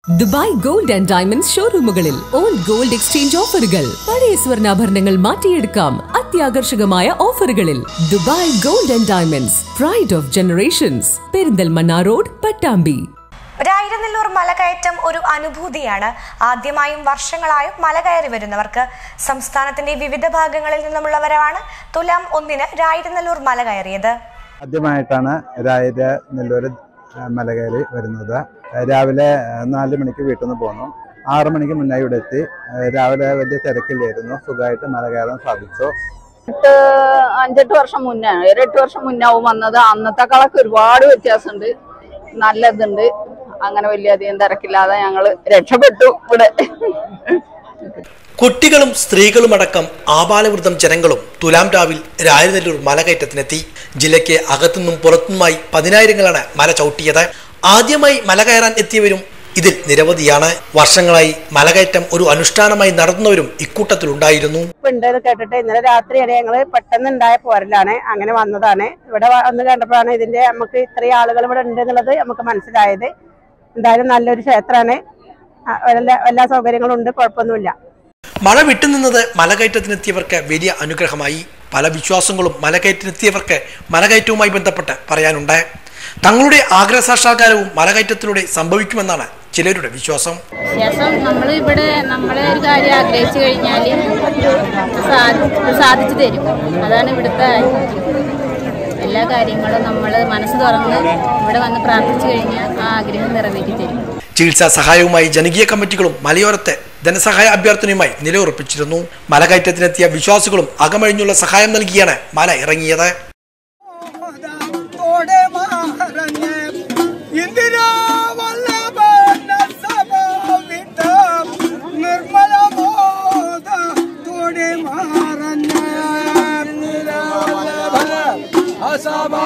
Dubai gold and diamonds ഷോറൂമുകളിൽ old gold exchange ഓഫറുകൾ പഴയ സ്വർണ്ണാഭരണങ്ങൾ മാറ്റിയെടുക്കാം അത്യാകർഷകമായ ഓഫറുകളിൽ Dubai gold and diamonds pride of generations Perinthalmanna road Pattambi Rayiranellur മലകയറ്റം ഒരു അനുഭൂതിയാണ് ആദ്യമായും വർഷങ്ങളായും മല കയറി വരുന്നവർക്ക് സംസ്ഥാനത്തിന്റെ വിവിധ ഭാഗങ്ങളിൽ നിന്നുമുള്ളവരാണ് തുലാം ഒന്നിന് രായിരനെല്ലൂർ മല കയറിയത് ആദ്യമായിട്ടാണ് രാവിലെ നെല്ലൂര് മല കയറി വരുന്നത് രാവിലെ നാല് മണിക്ക് വീട്ടിൽ നിന്ന് പോന്നു ആറു മണിക്ക് മുന്നേ ഇവിടെ എത്തി രാവിലെ വലിയ തിരക്കില്ലായിരുന്നു സുഖമായിട്ട് മല കയറാൻ സാധിച്ചു എട്ട് അഞ്ചെട്ട് വർഷം മുന്നേ ഒരു എട്ട് വർഷം മുന്നാവും വന്നത് അന്നത്തെക്കാളൊക്കെ ഒരുപാട് വ്യത്യാസമുണ്ട് നല്ലതുണ്ട് അങ്ങനെ വലിയ അധികം തിരക്കില്ലാതെ ഞങ്ങള് രക്ഷപ്പെട്ടു ഇവിടെ കുട്ടികളും സ്ത്രീകളുമടക്കം ആബാലവൃതം ജനങ്ങളും തുലാം രാവിൽ രായനെല്ലൂർ മലകയറ്റത്തിനെത്തി ജില്ലയ്ക്ക് അകത്തുനിന്നും പുറത്തുനിന്നുമായി പതിനായിരങ്ങളാണ് മല ചവിട്ടിയത് ആദ്യമായി മല കയറാൻ എത്തിയവരും ഇതിൽ നിരവധിയാണ് വർഷങ്ങളായി മലകയറ്റം ഒരു അനുഷ്ഠാനമായി നടത്തുന്നവരും ഇക്കൂട്ടത്തിലുണ്ടായിരുന്നു ഇപ്പൊ ഉണ്ടെന്ന് കേട്ടിട്ട് ഇന്നലെ രാത്രിയാണ് ഞങ്ങള് പെട്ടെന്ന് ഉണ്ടായ പോരലാണ് അങ്ങനെ വന്നതാണ് ഇവിടെ വന്ന് കണ്ടപ്പോഴാണ് ഇതിന്റെ നമുക്ക് ഇത്രയും ആളുകൾ ഇവിടെ ഉണ്ട് എന്നുള്ളത് നമുക്ക് മനസ്സിലായത് എന്തായാലും നല്ലൊരു ക്ഷേത്രമാണ് ആ, എല്ലാ എല്ലാ സൗകര്യങ്ങളും ഉണ്ട് കുഴപ്പമൊന്നുമില്ല മഴ വിട്ടുനിന്നത് മലകയറ്റത്തിനെത്തിയവർക്ക് വലിയ അനുഗ്രഹമായി പല വിശ്വാസങ്ങളും മലകയറ്റത്തിനെത്തിയവർക്ക് മലകയറ്റവുമായി ബന്ധപ്പെട്ട് പറയാനുണ്ട് തങ്ങളുടെ ആഗ്രഹ സാക്ഷാത്കാരവും മലകയറ്റത്തിലൂടെ സംഭവിക്കുമെന്നാണ് ചിലരുടെ വിശ്വാസം ശേഷം നമ്മൾ ഇവിടെ നമ്മളെ ഒരു കാര്യം ആഗ്രഹിച്ചു കഴിഞ്ഞാൽ സാധിച്ചു തരും അതാണ് ഇവിടുത്തെ എല്ലാ കാര്യങ്ങളും നമ്മൾ മനസ്സ് തുറന്ന് ഇവിടെ വന്ന് പ്രാർത്ഥിച്ചു കഴിഞ്ഞാൽ ആ ആഗ്രഹം നിറവേറ്റി തരും ചികിത്സാ സഹായവുമായി ജനകീയ കമ്മിറ്റികളും മലയോരത്തെ ധനസഹായ അഭ്യർത്ഥനയുമായി നിലയുറപ്പിച്ചിരുന്നു മലകയറ്റത്തിനെത്തിയ വിശ്വാസികളും അകമഴിഞ്ഞുള്ള സഹായം നൽകിയാണ് മല ഇറങ്ങിയത് നിർമ്മല